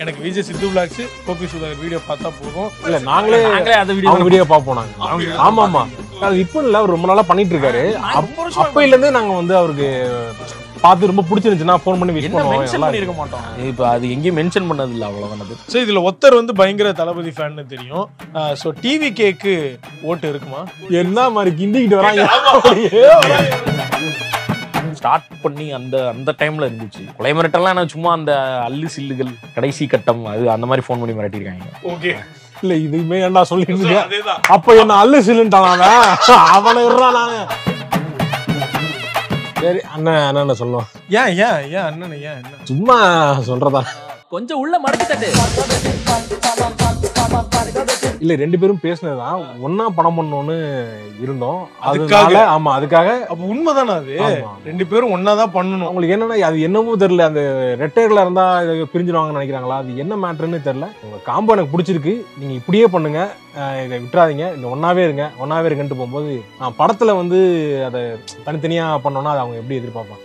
எனக்கு Vijay Siddhu vlogs Gopi Sudhakar video பார்த்தா போதும் இல்ல நாங்களே நாங்களே அந்த வீடியோ அவங்க வீடியோ பார்ப்போம் நாங்க ஆமா ஆமா அது இப்போ இல்ல அவர் ரொம்ப நாளா பண்ணிட்டு இருக்காரு ரொம்ப வருஷமா அப்பையில இருந்தே நாங்க வந்து அவருக்கு பார்த்து ரொம்ப பிடிச்சிருந்துச்சுன்னா ஃபோன் பண்ணி விஷ் என்ன பண்ணுவோம் மென்ஷன் நல்லா பண்ணிருக்க மாட்டோம் இப்போ அது எங்கேயும் மென்ஷன் பண்ணது இல்ல அவ்வளவுதான் அது ஸோ இதுல ஒருத்தர் வந்து பயங்கர தளபதி ஃபேன்னு தெரியும் ஸோ டிவி கேக்கு ஓட்டு இருக்குமா என்ன மாதிரி கிண்டிக்கிட்டு வராங்க ஸ்டார்ட் பண்ணி அந்த அந்த டைம்ல இருந்துச்சு கொலை மிரட்டெல்லாம் நான் சும்மா அந்த அல்லு சில்லுகள் கடைசி கட்டம் அது அந்த மாதிரி ஃபோன் பண்ணி மிரட்டிருக்காங்க ஓகே இல்ல இதுமே ஏன்டா சொல்லிட்டு இருக்க அதேதான் அப்ப என்ன அல்லு சில்லுன்ட்டான் அவன் அவனை விடுறான் நானு சரி அண்ணன் அண்ணன் சொல்லுவோம் ஏன் ஏன் ஏன் அண்ணன் ஏன் என்ன சும்மா சொல்றதா கொஞ்சம் உள்ள மடக்கி தட்டு இல்ல ரெண்டு பேரும் பேசினதுதான் ஒன்னா படம் பண்ணோம்னு இருந்தோம் அதுக்காக? அதுக்காக ஆமா அதுக்காக அப்ப உண்மைதானே அது ஆமா. ரெண்டு பேரும் ஒன்னா தான் பண்ணணும் அவங்களுக்கு என்னன்னா அது என்னமோ தெரியல அந்த ரெட்டையர்ல இருந்தா இதை பிரிஞ்சிருவாங்கன்னு நினைக்கிறாங்களா அது என்ன மேட்ருன்னு தெரியல உங்க காம்போ எனக்கு பிடிச்சிருக்கு நீங்க இப்படியே பண்ணுங்க அஹ் இதை விட்டுறாதீங்க இந்த ஒன்னாவே இருங்க ஒன்னாவே இருங்கன்ட்டு போகும்போது நான் படத்துல வந்து அதை தனித்தனியா பண்ணோம்னா அதை அவங்க எப்படி எதிர்பார்ப்பாங்க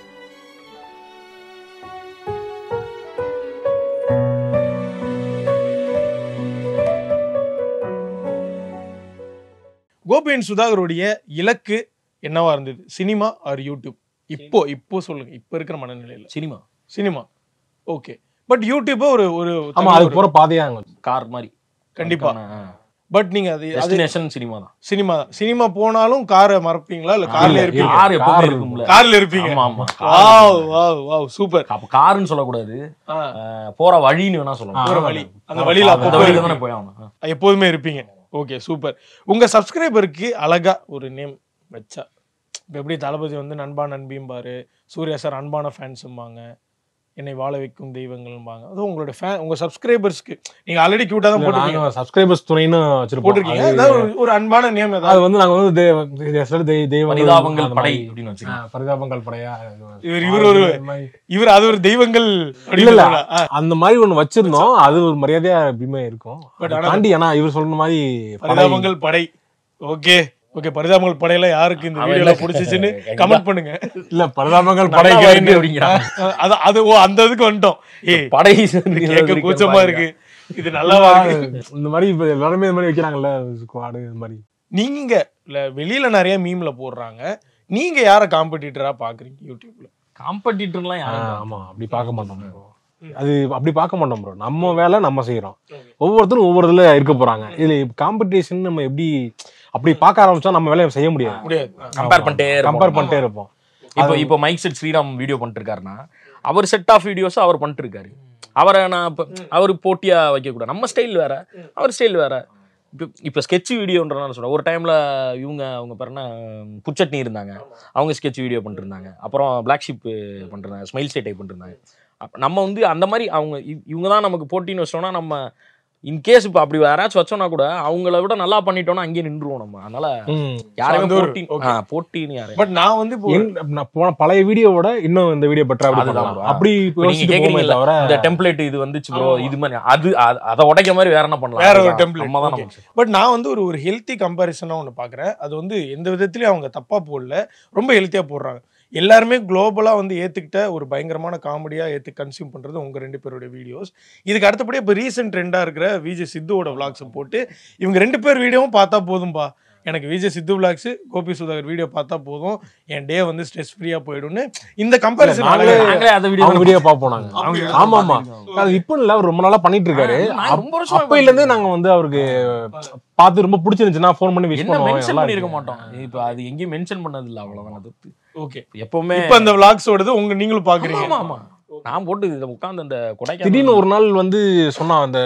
கோபியன் சுதாகருடைய இலக்கு என்னவா இருந்தது சினிமா ஆர் யூடியூப் இப்போ இப்போ சொல்லுங்க இப்போ இருக்கிற மனநிலையில cinema cinema okay but YouTube ஒரு ஒரு ஆமா அதுக்கு போற பாதையா அங்க கார் மாதிரி கண்டிப்பா பட் நீங்க அது அது டெஸ்டினேஷன் சினிமா தான் சினிமா தான் சினிமா போனாலும் காரை மறப்பீங்களா இல்ல கார்ல இல்ல, இருப்பீங்க கார் எப்பவுமே Car இருக்கும்ல கார்ல இருப்பீங்க ஆமா ஆமா வாவ் வாவ் வாவ் சூப்பர் அப்ப காருன்னு சொல்லக்கூடாது அஹ், போற வழின்னு வேணா சொல்லலாம் போற வழி அந்த வழியில அந்த அப்பப்போ வழியில இருப்பீங்க. தானே போய் ஆகணும் எப்போதுமே இருப்பீங்க ஓகே சூப்பர் உங்க சப்ஸ்கிரைபருக்கு அழகா ஒரு நேம் வச்சா இப்போ எப்படி தளபதி வந்து நண்பா நண்பிம்பாரு சூர்யா சார் அன்பான ஃபேன்ஸும்பாங்க என்னை வாழ வைக்கும் தெய்வங்கள்பாங்க அது உங்களோட ஃபேன் உங்க சப்ஸ்கிரைபர்ஸ்க்கு நீங்க ஆல்ரெடி கியூட்டா தான் இல்ல, போட்டிருக்கீங்க நாங்க சப்ஸ்கிரைபர்ஸ் துணைன்னு வச்சிருப்போம் போட்டிருக்கீங்க அது- ஏதாவது ஒரு- ஒரு அன்பான நேம் அது ஏதாவது வந்து நாங்க வந்து தெய்வ- தெய்வ- தெய்வ- தெய்வங்கள் பரிதாபங்கள் அந்த படை மாதிரி. அப்படின்னு ஆ, வச்சுக்கலாம் பரிதாபங்கள் படையா இவர் இவர் ஒரு அந்த மாதிரி. இவர் அது ஒரு தெய்வங்கள் அப்படின்னு இல்ல, இல்ல. சொல்லலாம். ஆ, அந்த மாதிரி ஒண்ணு வச்சிருந்தோம் அது ஒரு மரியாதையா எப்பயுமே இருக்கும் But அதை ஆனா- தாண்டி ஆனா இவர் சொல்ற மாதிரி படை- பரிதாபங்கள் படை ஓகே ஓகே பரிதாபங்கள் படையில யாருக்கு இந்த அவன் வீடியோல என்ன- பிடிச்சிச்சுன்னு கண்டிப்பா. கமெண்ட் பண்ணுங்க இல்ல பரிதாபங்கள் படை படை கேட்டு அப்படிங்கிறான் அஹ் அது அது ஓ அந்த இதுக்கு வந்துட்டோம் ஏய் படை கேட்க கூச்சமா இருக்கு இது நல்லாவா இருக்கு இந்த மாதிரி இப்ப எல்லாருமே இந்த மாதிரி வைக்கிறாங்கல்ல ஸ்குவாடு இந்த மாதிரி நீங்க இல்ல வெளியில நிறைய மீம்ல போடுறாங்க நீங்க யார காம்படிட்டரா பாக்குறீங்க யூடியூப்ல காம்படிட்டர்லாம் ஆ, யாரும் ஆமா அப்படி பார்க்க மாட்டோம் bro. அது அப்படி பார்க்க மாட்டோம் ப்ரோ நம்ம வேலை நம்ம செய்யறோம் ஒவ்வொருத்தரும் ஒவ்வொரு இதுல இருக்க போறாங்க இதுல காம்படிஷன் நம்ம எப்படி அப்படி பார்க்க ஆரம்பிச்சா நம்ம வேலையை செய்ய முடியாது முடியாது கம்பேர் பண்ணிட்டே கம்பேர் இருப்போம் பண்ணிட்டே இருப்போம் இப்போ இப்போ மைக் செட் ஸ்ரீராம் வீடியோ பண்ணிட்டு இருக்காருன்னா அவர் செட் ஆஃப் வீடியோஸ் அவர் பண்ணிட்டு இருக்காரு அவரை நான் இப்போ அவர் போட்டியா வைக்கக்கூடாது நம்ம ஸ்டைல் வேற அவர் ஸ்டைல் வேற இப்போ இப்போ ஸ்கெட்ச் வீடியோன்றனால சொல்றேன் ஒரு டைம்ல இவங்க அவங்க பேர் என்ன புச்சட்னி இருந்தாங்க அவங்க ஸ்கெட்ச் வீடியோ பண்ணிருந்தாங்க அப்புறம் பிளாக் ஷிப் பண்ணிருந்தாங்க ஸ்மைல் சே டைப் பண்ணிருந்தாங்க அப்ப நம்ம வந்து அந்த மாதிரி அவங்க இவ்- இவங்க தான் நமக்கு போட்டின்னு வச்சோம்னா நம்ம இன்கேஸ் இப்போ அப்படி யாராச்சும் வச்சோம்னா கூட அவங்கள விட நல்லா பண்ணிட்டோம்னா அங்கேயே நின்றுவோம் நம்ம அதனால ம். யாருமே அந்த ஒரு- போட்டி okay. ஆ, போட்டின்னு யாரும் பட் நான் வந்து இப்போ எங்க- நான் போன பழைய வீடியோவோட இன்னும் இந்த வீடியோ பெட்டரா அப்படி அதுதான் பண்ணலாம் bro. அப்படி இப்ப நீங்க யோசிச்சுட்டு போமே கேக்குறீங்கல்ல, தவிர இந்த டெம்ப்ளேட் இது வந்துச்சு ப்ரோ ஆமா. இது மாதிரி அது அ- அத உடைக்க மாதிரி வேற என்ன பண்ணலாம் வேற ஒரு அதுதான். template. நம்ம தான் Okay. நம்ம பட் நான் வந்து ஒரு ஒரு ஹெல்த்தி கம்பேரிசனாக ஒன்று பார்க்குறேன் அது வந்து எந்த விதத்துலையும் அவங்க தப்பாக போடல ரொம்ப ஹெல்த்தியாக போடுறாங்க எல்லாருமே குளோபலாக வந்து ஏற்றுக்கிட்ட ஒரு பயங்கரமான காமெடியாக ஏற்று கன்சியூம் பண்ணுறது உங்கள் ரெண்டு பேருடைய வீடியோஸ் இதுக்கு அடுத்தபடியே இப்போ ரீசெண்ட் ட்ரெண்டாக இருக்கிற விஜய் சித்துவோட விளாக்ஸை போட்டு இவங்க ரெண்டு பேர் வீடியோவும் பார்த்தா போதும்பா எனக்கு விஜய் சித்து விளாக்ஸ் கோபி சுதாகர் வீடியோ பார்த்தா போதும் என் டே வந்து ஸ்ட்ரெஸ் ஃப்ரீயாக போயிடும்னு இந்த கம்பேரிசன் நாங்களே- நாங்களே அந்த வீடியோ அவங்க வீடியோ பார்ப்போம் நாங்க அவங்க- ஆமா ஆமா அது இப்ப இல்ல அவர் ரொம்ப நாளா பண்ணிட்டு இருக்காரு நான் ரொம்ப வருஷமா அப்பையில இருந்தே நாங்க வந்து அவருக்கு பார்த்து ரொம்ப பிடிச்சிருந்துச்சுன்னா ஃபோன் பண்ணி விஷ் என்ன பண்ணுவோம் மென்ஷன் நல்லா பண்ணிருக்க இருக்கு. மாட்டோம் இப்போ அது எங்கேயும் மென்ஷன் பண்ணது இல்ல அவ்வளவுதான் அது ஓகே எப்பவுமே இப்போ அந்த விளாக்ஸோடது உங்க நீங்களும் பார்க்குறீங்க ஆமா ஆமா நான் போட்டு இதுல உட்கார்ந்து அந்த கொடைக்கானல் திடீர்னு ஒரு நாள் வந்து சொன்னா அந்த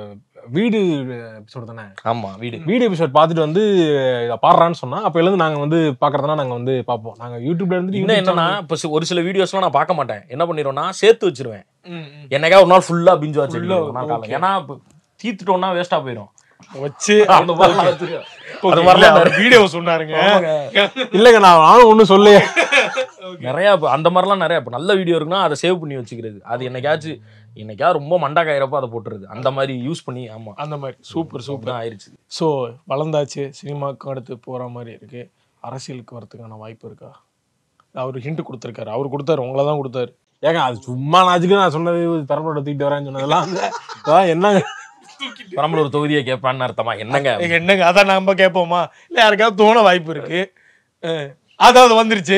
வீடு எபிசோடு தானே ஆமா வீடு வீடு எபிசோட் பார்த்துட்டு வந்து இதை பாடுறான்னு சொன்னா அப்ப இருந்து நாங்க வந்து பாக்குறதுனா நாங்க வந்து பார்ப்போம் நாங்க யூடியூப்ல இருந்து இன்னும் என்னன்னா இப்ப சி- ஒரு சில வீடியோஸ்லாம் நான் பார்க்க மாட்டேன் என்ன பண்ணிடுவேன்னா சேர்த்து வச்சிருவேன் ம், ம். என்னைக்கா ஒரு நாள் ஃபுல்லா பிஞ்சு வச்சு Full-ஆ, காலம் okay. ஏன்னா இப்ப தீர்த்துட்டோம்னா வேஸ்டா போயிடும் வச்சு அந்த மாதிரிலாம் வச்சிருக்கேன். அது அது மாதிரிலாம் மாதிரிலாம் வீடியோ சொன்னாருங்க இல்லங்க நான் நானும் ஒண்ணும் சொல்லு நிறைய இப்ப அந்த மாதிரிலாம் நிறைய இப்ப நல்ல வீடியோ இருக்குன்னா அதை சேவ் பண்ணி வச்சுக்கிறது அது என்னைக்காச்சும் என்னைக்கா ரொம்ப மண்டக்காயிரப்போ அதை போட்டுருது அந்த மாதிரி யூஸ் பண்ணி ஆமா அந்த மாதிரி சூப்பர் சூப்பர் சூப்பர் ஆயிருச்சு ஸோ வளர்ந்தாச்சு சினிமாவுக்கு அடுத்து போற மாதிரி இருக்கு அரசியலுக்கு வரதுக்கான வாய்ப்பு இருக்கா அவர் ஹிண்ட் கொடுத்துருக்காரு அவர் கொடுத்தாரு உங்களை தான் கொடுத்தாரு ஏங்க அது சும்மா நாச்சுக்கு நான் சொன்னது பெரம்பலூர் தூக்கிட்டு வரேன்னு சொன்னதெல்லாம் வந்து, அதான் என்னங்க பெரம்பலூர் தொகுதியை கேட்பான்னு அர்த்தமா என்னங்க என்னங்க அதான் நம்ம கேட்போமா இல்ல யாருக்காவது தோண வாய்ப்பு இருக்கு அஹ், அதாவது வந்துருச்சு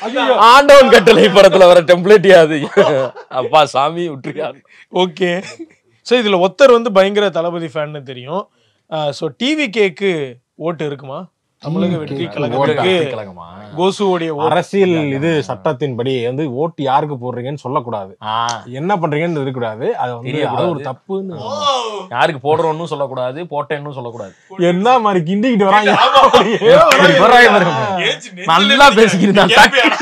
ஆண்டவன் கட்டளை படத்துல வர டெம்ப்ளேட்டியா அது அப்பா சாமி விட்டுருக்காரு ஓகே ஸோ இதுல ஒருத்தர் வந்து பயங்கர தளபதி ஃபேன்னு தெரியும் ஸோ டிவி கேக்கு ஓட்டு இருக்குமா தமிழக வெற்றி கழகத்துக்கு கழகமா கோசுவோடைய ஓட்டு அரசியல் இது சட்டத்தின்படி வந்து ஓட்டு யாருக்கு போடுறீங்கன்னு சொல்லக்கூடாது ஆ, என்ன பண்றீங்கன்னு இருக்கக்கூடாது அது வந்து அது ஒரு தப்புன்னு யாருக்கு போடுறோன்னு சொல்லக்கூடாது போட்டேன்னு சொல்லக்கூடாது என்ன மாதிரி கிண்டிக்கிட்டு வராங்க இப்படி வர்றாங்க பாருங்க. நல்லா பேசிக்கிட்டு இருந்தான்.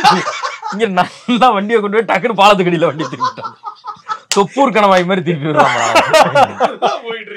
இங்க நல்லா வண்டியை கொண்டு போய் டக்குன்னு பாலத்துக்கு அடியில வண்டி திருப்பிட்டாங்க தொப்பூர் கணவாய் மாதிரி திருப்பி விடுறாங்க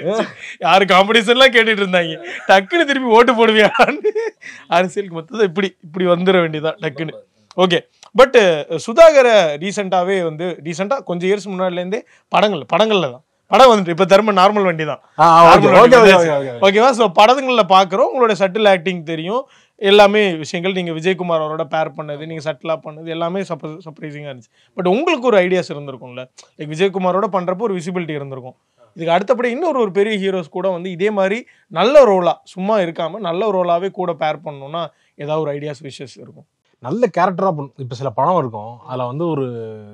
யாரு காம்படிஷன்லாம் கேட்டுட்டு இருந்தாங்க டக்குன்னு திருப்பி ஓட்டு போடுவியான்னு அரசியலுக்கு மொத்தம் இப்படி இப்படி வந்துட வேண்டியதான் டக்குன்னு ஓகே பட் சுதாகரை ரீசெண்டாவே வந்து ரீசெண்டா கொஞ்சம் இயர்ஸ் முன்னாடிலேருந்தே படங்கள் படங்கள்ல தான் படம் வந்துட்டு இப்ப திரும்ப நார்மல் வண்டி தான் Normal வண்டி வந்தாச்சு. ஓகேவா ஸோ படங்களில் பார்க்குறோம் உங்களோட சட்டில் ஆக்டிங் தெரியும் எல்லாமே விஷயங்கள் நீங்கள் விஜயகுமார் அவரோட பேர் பண்ணது நீங்கள் சட்டிலாக பண்ணது எல்லாமே சப்ப சர்ப்ரைசிங்காக இருந்துச்சு பட் உங்களுக்கு ஒரு ஐடியாஸ் இருந்திருக்கும்ல லைக் விஜயகுமாரோட பண்ணுறப்போ ஒரு விசிபிலிட்டி இருந்திருக்கும் இதுக்கு அடுத்தபடி இன்னொரு ஒரு பெரிய ஹீரோஸ் கூட வந்து இதே மாதிரி நல்ல ரோலாக சும்மா இருக்காமல் நல்ல ரோலாகவே கூட பேர் பண்ணணும்னா ஏதாவது ஒரு ஐடியாஸ் விஷஸ் இருக்கும் நல்ல கேரக்டரா இப்போ சில படம் இருக்கும் அதுல வந்து ஒரு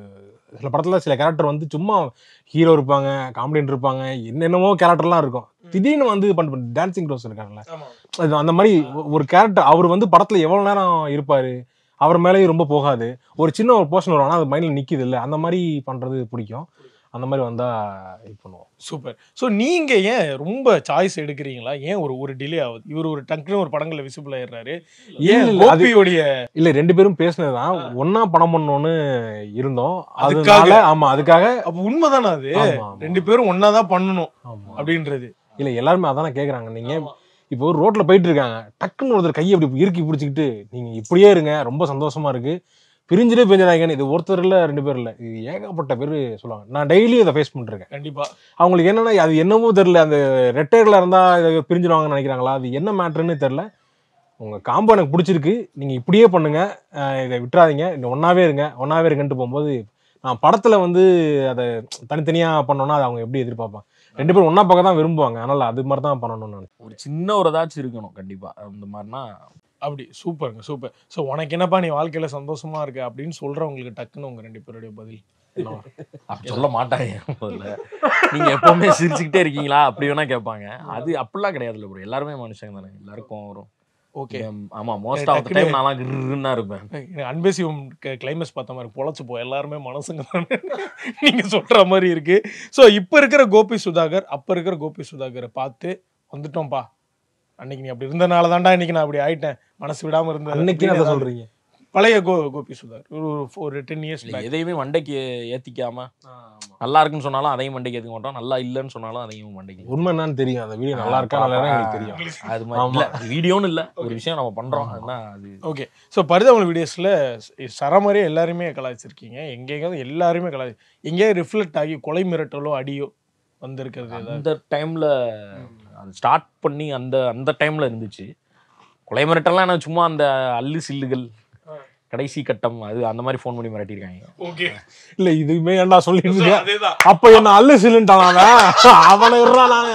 சில படத்துல சில கேரக்டர் வந்து சும்மா ஹீரோ இருப்பாங்க காமெடியன் இருப்பாங்க என்னென்னமோ கேரக்டர்லாம் இருக்கும் திடீர்னு வந்து பண்ண டான்சிங் ரோஸ் இருக்காங்கல்ல அது அந்த மாதிரி ஒ- ஒரு கேரக்டர் அவர் வந்து படத்துல எவ்வளவு நேரம் இருப்பாரு அவர் மேலேயும் ரொம்ப போகாது ஒரு சின்ன ஒரு போர்ஷன் வரும் ஆனா அது மைண்ட்ல நிக்குது இல்ல அந்த மாதிரி பண்றது பிடிக்கும் அந்த மாதிரி வந்தா இது பண்ணுவோம் சூப்பர் ஸோ நீங்கள் ஏன் ரொம்ப சாய்ஸ் எடுக்கிறீங்களா ஏன் ஒரு ஒரு டிலே ஆகுது இவர் ஒரு டக்குன்னு ஒரு படங்களில் விசிபிள் ஆயிடுறாரு ஏன் இல்ல, அது- கோபியோடைய இல்ல ரெண்டு பேரும் பேசினதுதான் ஒன்னா படம் பண்ணணும்னு இருந்தோம் அதுக்காக? அதனால ஆமா அதுக்காக அப்போ உண்மைதானே அது ஆமா, ஆமா. ரெண்டு பேரும் ஒன்னா தான் பண்ணணும் ஆமா. அப்படின்றது இல்ல எல்லாருமே அதானே கேக்குறாங்க நீங்க இப்போ ஒரு ரோட்ல போயிட்டு இருக்காங்க டக்குன்னு ஒருத்தர் கையை இப்படி இறுக்கி பிடிச்சிக்கிட்டு நீங்க இப்படியே இருங்க ரொம்ப சந்தோஷமா இருக்கு பிரிஞ்சுட்டே பிரிஞ்சிடாங்கன்னு இது ஒருத்தர் இல்ல ரெண்டு பேர் இல்ல இது ஏகப்பட்ட பேர் சொல்லுவாங்க நான் டெய்லி இதை ஃபேஸ் பண்ணிருக்கேன் கண்டிப்பா அவங்களுக்கு என்னன்னா அது என்னமோ தெரியல அந்த ரெட்டையர்ல இருந்தா இதை பிரிஞ்சிடுவாங்கன்னு நினைக்கிறாங்களா அது என்ன மேட்ருன்னு தெரியல உங்க காம்போ எனக்கு பிடிச்சிருக்கு நீங்க இப்படியே பண்ணுங்க அஹ் இதை விட்டுறாதீங்க இந்த ஒன்னாவே இருங்க ஒன்னாவே இருங்கன்ட்டு போகும்போது நான் படத்துல வந்து அதை தனித்தனியா பண்ணோம்னா அதை அவங்க எப்படி எதிர்பார்ப்பாங்க ரெண்டு பேரும் ஒன்னா பார்க்க தான் விரும்புவாங்க அதனால அது மாதிரி தான் பண்ணணும்னு நான் ஒரு சின்ன ஒரு ஏதாச்சும் இருக்கணும் கண்டிப்பா அந்த மாதிரினா அப்படி சூப்பருங்க சூப்பர் ஸோ உனக்கு என்னப்பா நீ வாழ்க்கையில சந்தோஷமா இருக்க அப்படின்னு சொல்றவங்களுக்கு டக்குன்னு உங்க ரெண்டு பேருடைய பதில் அப்படி சொல்ல மாட்டாங்க முதல்ல நீங்க எப்பவுமே சிரிச்சுக்கிட்டே இருக்கீங்களா அப்படி வேணா கேட்பாங்க அது அப்படிலாம் கிடையாதுல்ல ப்ரோ எல்லாருமே மனுஷங்க தானே எல்லாருக்கும் வரும் ஓகே ஆமா மோஸ்ட் ஆஃப் த டைம் நான்லாம் கிருன்னு தான் இருப்பேன் எனக்கு அன்பேசிவம் கிளைமேக்ஸ் பார்த்த மாதிரி பொழைச்சு போ எல்லாருமே மனசுங்க தானே நீங்க சொல்ற மாதிரி இருக்கு ஸோ இப்போ இருக்கிற கோபி சுதாகர் அப்ப இருக்கிற கோபி சுதாகரை பார்த்து வந்துட்டோம்ப்பா அன்னைக்கு நீ அப்படி இருந்தனால தான்டா இன்னைக்கு நான் அப்படி ஆயிட்டேன் மனசு விடாம இருந்தது அன்னைக்கு அதை சொல்றீங்க பழைய கோ கோபி சுதாகர் ஒரு ஒரு டென் இயர்ஸ் இல்ல, எதையுமே மண்டைக்கு ஏத்திக்காம நல்லா இருக்குன்னு சொன்னாலும் அதையும் மண்டைக்கு ஏத்துக்க மாட்டோம் நல்லா இல்லைன்னு சொன்னாலும் அதையும் மண்டைக்கு உண்மை என்னன்னு தெரியும் அந்த வீடியோ நல்லா இருக்கா நல்லா இல்லைன்னு எனக்கு தெரியும் அது மாதிரி இல்ல வீடியோன்னு இல்ல ஒரு விஷயம் நம்ம பண்றோம் அதுதான் அது ஓகே ஸோ பரிதாபங்கள் வீடியோஸில் சரமாரியே எல்லாருமே கலாய்ச்சிருக்கீங்க எங்கேயாவது எல்லாருமே கலாய் எங்கேயாவது ரிஃப்ளெக்ட் ஆகி கொலை மிரட்டலோ அடியோ வந்திருக்கிறது ஏதாவது அந்த டைம்ல அது ஸ்டார்ட் பண்ணி அந்த அந்த டைம்ல இருந்துச்சு கொலை மிரட்டெல்லாம் எனக்கு சும்மா அந்த அல்லு சில்லுகள் கடைசி கட்டம் அது அந்த மாதிரி ஃபோன் பண்ணி மிரட்டியிருக்காங்க ஓகே இல்ல இதுமே ஏன்டா சொல்லிட்டு இருக்க அதேதான் அப்ப என்ன அல்லு சில்லுன்ட்டான் அவன் அவனை இருறான் நானு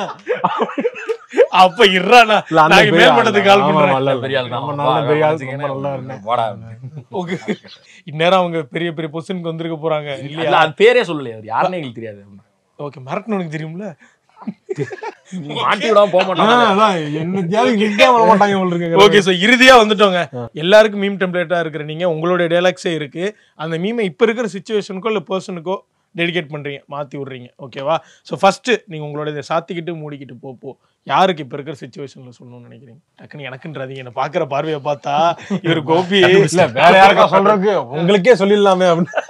அப்ப இர்றானா இல்ல அந்த நாங்க பெரிய மேல்மட்டத்துக்கு கால் ஆமா, ஆமா, பண்றேன் இல்ல, இல்ல. பெரிய ஆள் தான். நம்ம நல்ல வா, பெரிய ஆள், வச்சுக்கங்க. ரொம்ப நல்லா இருந்தேன். வாடா. ஓகே இந்நேரம் அவங்க பெரிய பெரிய பொசிஷனுக்கு வந்திருக்க போறாங்க இல்ல, இல்லையா அது பேரே சொல்லலையே அவர் யாருன்னே எங்களுக்கு தெரியாது ஓகே மிரட்டணும் உனக்கு தெரியும்ல நீங்க மாட்டி விடாம போக ஆ, மாட்டாங்க அதான், என்னத்தையாவது நிக்காம விட மாட்டாங்க போல இருக்கு. ஓகே ஸோ இறுதியா வந்துட்டோங்க எல்லாருக்கும் மீம் டெம்ப்ளேட்டா இருக்கிற நீங்க உங்களுடைய டைலாக்ஸே இருக்கு அந்த மீமை இப்ப இருக்கிற சுச்சுவேஷனுக்கோ இல்ல பர்சனுக்கோ டெடிகேட் பண்றீங்க மாத்தி விடுறீங்க ஓகேவா ஸோ ஃபர்ஸ்ட் நீங்க உங்களோட இதை சாத்திக்கிட்டு மூடிக்கிட்டு போ போ யாருக்கு இப்ப இருக்கிற சுச்சுவேஷன்ல சொல்லணும்னு நினைக்கிறீங்க டக்குன்னு எனக்குன்றாதீங்க என்ன பாக்குற பார்வையை பார்த்தா இவர் கோபி இல்ல வேற யாருக்கா சொல்றதுக்கு உங்களுக்கே சொல்லிடலாமே அப்படின்னு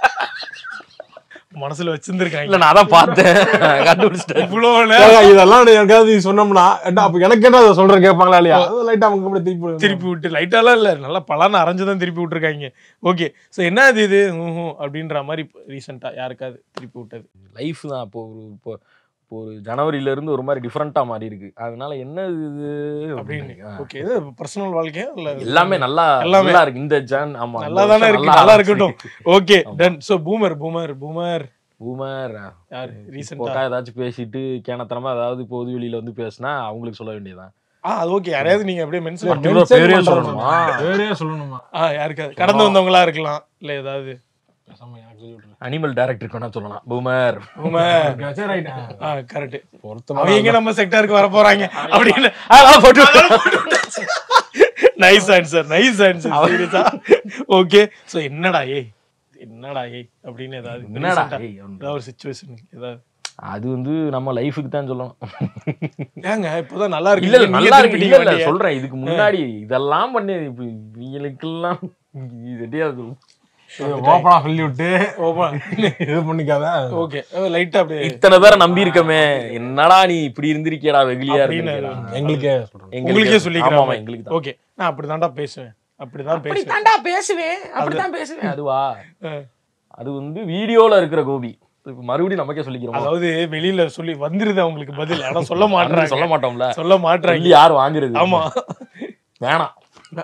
மனசுல வச்சிருந்திருக்காங்க இல்ல நான் அதான் பார்த்தேன் கண்டுபிடிச்சிட்டேன் இவ்வளவு ஏங்க, இதெல்லாம் எனக்காவது சொன்னோம்னா ஏன்டா, அப்ப எனக்கு என்ன அதை சொல்றேன் கேட்பாங்களா இல்லையா அது லைட்டா அவங்க கூட திருப்பி விடுங்க. திருப்பி விட்டு லைட்டாலாம் இல்ல நல்லா பலான அரைஞ்சு தான் திருப்பி விட்டுருக்காங்க ஓகே ஸோ என்ன இது ஊஹும் அப்படின்ற மாதிரி ரீசெண்டா யாருக்காவது திருப்பி விட்டது லைஃப் தான் இப்போ ஒரு இப்போ இப்போ ஒரு ஜனவரியில இருந்து ஒரு மாதிரி டிஃப்ரெண்டா மாறி இருக்கு அதனால என்ன இது அப்படின்னு ஆ. ஓகே இது பர்சனல் வாழ்க்கையா இல்ல எல்லாமே நல்லா எல்லாமே. நல்லா இருக்கு இந்த ஜான் ஆமா இந்த நல்லா தானே வருஷம் இருக்கு நல்லா ஆரம்பிச்சு. இருக்கட்டும் ஓகே ஆமா. Done so boomer boomer boomer boomer யார் ரீசெண்டா போட்டா ஏதாச்சும் பேசிட்டு கேனத்தனமா ஏதாவது பொது வெளியில வந்து பேசினா அவங்களுக்கு சொல்ல வேண்டியதுதான் ஆ அது ஓகே யாரையாவது நீங்க அப்படியே மென்ஷன் Particular பண்ணுங்க Mention பேரே பண்றோம் சொல்லணுமா? பேரே சொல்லணுமா ஆ யாருக்காவது கடந்து வந்தவங்களா இருக்கலாம் இல்ல ஏதாவது பேசாம எனக்கு சொல்லி விட்டுரு. அனிமல் டைரக்டருக்கு வேணா சொல்லலாம் பூமர் பூமர் Okay, சரி, right. ஆ கரெக்ட் பொருத்தமா அவங்க எங்க நம்ம செக்டாருக்கு வர போறாங்க அப்படின்னு அதெல்லாம் போட்டு நைஸ் ஆன்சர் நைஸ் ஆன்சர் சீரியஸா ஓகே சோ என்னடா ஏய் என்னடா ஏய் அப்படின்னு ஏதாவது என்னடா recent ஆ ஏய், ஒன்று. ஏதாவது ஒரு சுச்சுவேஷன் ஏதாவது அது வந்து நம்ம லைஃபுக்கு தான் சொல்லணும் ஏங்க இப்போதான் நல்லா இருக்கு இல்ல இல்ல நீங்க நல்லா இருக்கு திருப்பிட்டீங்க இல்ல இல்ல வண்டியை. சொல்றேன் இதுக்கு முன்னாடி இதெல்லாம் பண்ணி இப்ப இவங்களுக்கெல்லாம் இது ரெடியாது இது ஓப்பனா சொல்லி விட்டு ஓப்பா இது பண்ணிக்காத ஓகே லைட்டா அப்படியே இத்தனை பேரை நம்பி இருக்கமே என்னடா நீ இப்படி இருந்திருக்கியடா வெகுலியா அப்படின்னு இருந்திருக்கியடா எங்களுக்கே சொல்றேன் எங்களுக்கே உங்களுக்கே ஆமா, சொல்லிக்கிறேன் ஆமா, எங்களுக்கு தான் ஓகே நான் அப்படிதான்டா பேசுவேன் அப்படிதான் பேசுவேன் அப்படித்தான்டா பேசுவேன் அப்படித்தான் பேசுவேன் அதுவா ஆ. அது வந்து வீடியோல இருக்கிற கோபி இப்ப மறுபடியும் நமக்கே சொல்லிக்கிறோம் அதாவது வெளியில சொல்லி வந்துருது அவங்களுக்கு பதில் ஆனா சொல்ல மாட்றாங்க சொல்ல மாட்டோம்ல சொல்ல மாட்றாங்க சொல்லி யார் வாங்குறது ஆமா வேணாம்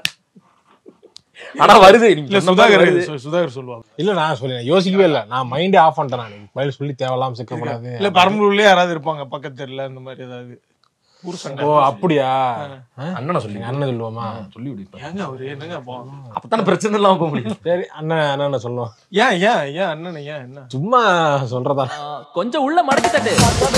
ஆனா வருது நீங்க இல்ல சொன்ன மாதிரி சுதாகர் வருது. சு- சுதாகர் சொல்லுவாங்க இல்ல நான் சொல்லி யோசிக்கவே இல்ல நான் மைண்டே ஆஃப் பண்ணிட்டேன் நான் மொபைல் சொல்லி தேவையில்லாம சிக்கப்படாது இல்ல பெரம்பலூர்லயே யாராவது இருப்பாங்க பக்கத்து தெருல இந்த மாதிரி ஏதாவது ஊர் சண்டை ஓ அப்படியா அண்ணனை சொல்லி எங்க அண்ணன் சொல்லுவோமா சொல்லி விடு இப்ப. ஏங்க அவரு என்னங்க அப்போ? அப்பதானே பிரச்சனை இல்லாம போக முடியும் சரி அண்ணன் அண்ணன் சொல்லுவோம் ஏன் ஏன் ஏன் அண்ணன் ஏன் என்ன சும்மா சொல்றதா கொஞ்சம் உள்ள மடக்கி தட்டு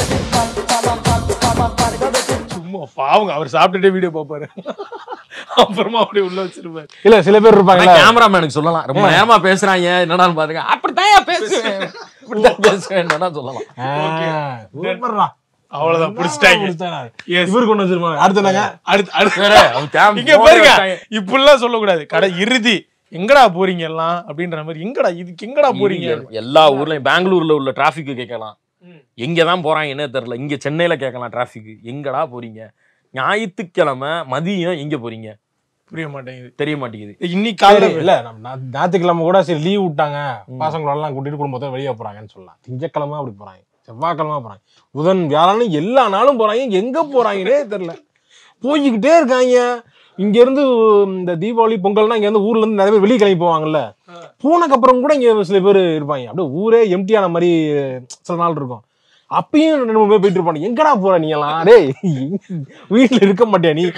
சும்மா பாவங்க அவர் சாப்பிட்டுட்டே வீடியோ பார்ப்பாரு அப்புறமா அப்படியே உள்ள வச்சிருப்பாரு இல்ல சில பேர் இருப்பாங்கல்ல கேமராமேனுக்கு சொல்லலாம் ரொம்ப நேரமா பேசுறாங்க என்னடான்னு பாருங்க அப்படித்தான் பேசுவேன் இப்படித்தான் பேசுவேன் என்னடா சொல்லலாம் ஆ, சூப்பர்டா. அவ்வளவுதான் புடிச்சிட்டாங்க புடிச்சிட்டாங்க. Yes. இவரு கொண்டு வச்சிருப்பாங்க அடுத்து என்னங்க அடுத்து அடுத்து வேற, அவன் தேம் இங்க போன பாருங்க வச்சாங்க. இப்படிலாம் சொல்லக்கூடாது கடை இறுதி எங்கடா போறீங்க எல்லாம் அப்படின்ற மாதிரி எங்கடா இதுக்கு எங்கடா போறீங்க எல்லா ஊர்லயும் பெங்களூர்ல உள்ள டிராபிக் கேட்கலாம் எங்க தான் போறாங்கன்னே தெரியல இங்க சென்னையில கேட்கலாம் டிராபிக் எங்கடா போறீங்க ஞாயிற்றுக்கிழமை மதியம் எங்க போறீங்க புரிய மாட்டேங்குது தெரிய மாட்டேங்குது இன்னைக்கு காலையில சரி, இல்ல நம்ம ஞா- ஞாயிற்றுக்கிழமை கூட சரி லீவ் விட்டாங்க பசங்களோட எல்லாம் கூட்டிட்டு குடும்பத்தோட வெளியே போறாங்கன்னு சொல்லலாம் திங்கக்கிழமை அப்படி போறாங்க செவ்வாய்க்கிழமை போறாங்க புதன் வியாழனும் எல்லா நாளும் போறாங்க எங்க போறாங்கன்னே தெரியல போய்கிட்டே இருக்காங்க இங்க இருந்து இந்த தீபாவளி பொங்கல்னா இங்க இருந்து ஊர்ல இருந்து நிறைய பேர் வெளியே கிளம்பி போவாங்கல்ல போனக்கு அப்புறம் கூட இங்க சில பேர் இருப்பாங்க அப்படியே ஊரே எம்டியான மாதிரி சில நாள் இருக்கும் அப்பயும் ரெண்டு மூணு பேர் போயிட்டு இருப்பாங்க எங்கடா போற நீ எல்லாம் டேய் வீட்டுல இருக்க மாட்டியா நீ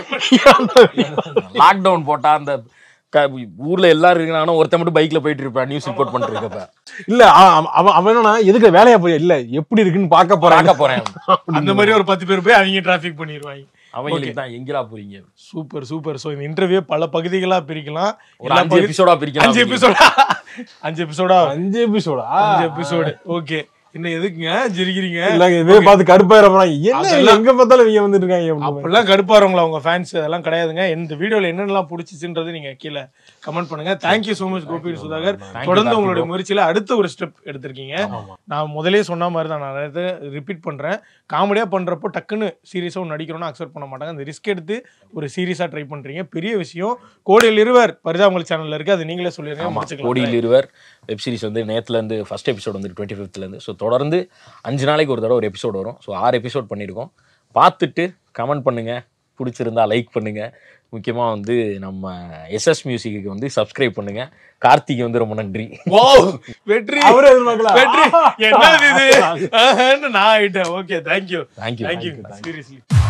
லாக்டவுன் போட்டா அந்த க- ஊர்ல எல்லாரும் இருக்கிறானோ ஒருத்தன் மட்டும் பைக்ல போயிட்டு இருப்பான் நியூஸ் ரிப்போர்ட் பண்ணிட்டு இருக்கப்ப இல்ல அவன் அவன் அவன் என்னன்னா எதுக்கு வேலையா போய் இல்ல எப்படி இருக்குன்னு பார்க்க போறாங்க பார்க்க போறேன் அந்த மாதிரி ஒரு பத்து பேர் போய் அவங்க டிராஃபிக் பண்ணிடுவாங்க அவங்களுக்கு தான் எங்கடா போறீங்க சூப்பர் சூப்பர் ஸோ இந்த இன்டர்வியூ பல பகுதிகளா பிரிக்கலாம் ஒரு எல்லா அஞ்சு பகுதி- எபிசோடா பிரிக்கலாம் அஞ்சு எபிசோடா அஞ்சு எபிசோடா அஞ்சு எபிசோடா அஞ்சு எபிசோடு ஓகே என்ன எதுக்குங்க ஜிரிக்கிறீங்க இல்ல இதே பார்த்து கடுப்பாயிர போறாங்க என்ன அதெல்லாம் இவங்க எங்க பார்த்தாலும் இவங்க வந்துட்டு இருக்காங்க அப்படின்னு. அப்படிலாம் கடுப்பாருங்களா உங்க ஃபேன்ஸ் அதெல்லாம் கிடையாதுங்க இந்த வீடியோல என்னென்னலாம் பிடிச்சிச்சுன்றது நீங்க கீழே கமெண்ட் பண்ணுங்க thank you so much Gopi Sudhakar தொடர்ந்து உங்களுடைய முயற்சியில அடுத்த ஒரு ஸ்டெப் எடுத்திருக்கீங்க ஆமா. நான் நான் முதலே சொன்ன மாதிரி தான் நான் நிறைய ரிப்பீட் பண்றேன் காமெடியா பண்றப்போ டக்குன்னு சீரியஸா ஒன்று நடிக்கிறோம்னு அக்செப்ட் பண்ண மாட்டாங்க அந்த ரிஸ்க் எடுத்து ஒரு சீரியஸா ட்ரை பண்றீங்க பெரிய விஷயம் கோடியில் இருவர் பரிதாபங்கள் சேனல்ல இருக்கு அது நீங்களே சொல்லிருங்க ஆமா முடிச்சுக்கலாம் கோடியில் இருவர் வெப் சீரிஸ் வந்து நேத்துல இருந்து ஃபர்ஸ்ட் எபிசோட் வந்து டுவெண்ட்டி ஃபிஃப்த்ல இருந்து ஸோ தொடர்ந்து அஞ்சு நாளைக்கு ஒரு தடவை ஒரு எபிசோட் வரும் ஸோ ஆறு எபிசோட் பண்ணியிருக்கோம் பார்த்துட்டு கமெண்ட் பண்ணுங்க பிடிச்சிருந்தா லைக் பண்ணுங்க முக்கியமா வந்து நம்ம எஸ்எஸ் மியூசிக்கு வந்து சப்ஸ்கிரைப் பண்ணுங்க கார்த்திக் வந்து ரொம்ப நன்றி வாவ் வெற்றி அவரே எதிர்பார்க்கல வெற்றி என்ன இது ஆஹான்னு நான் ஆயிட்டேன் okay thank you thank you thank you seriously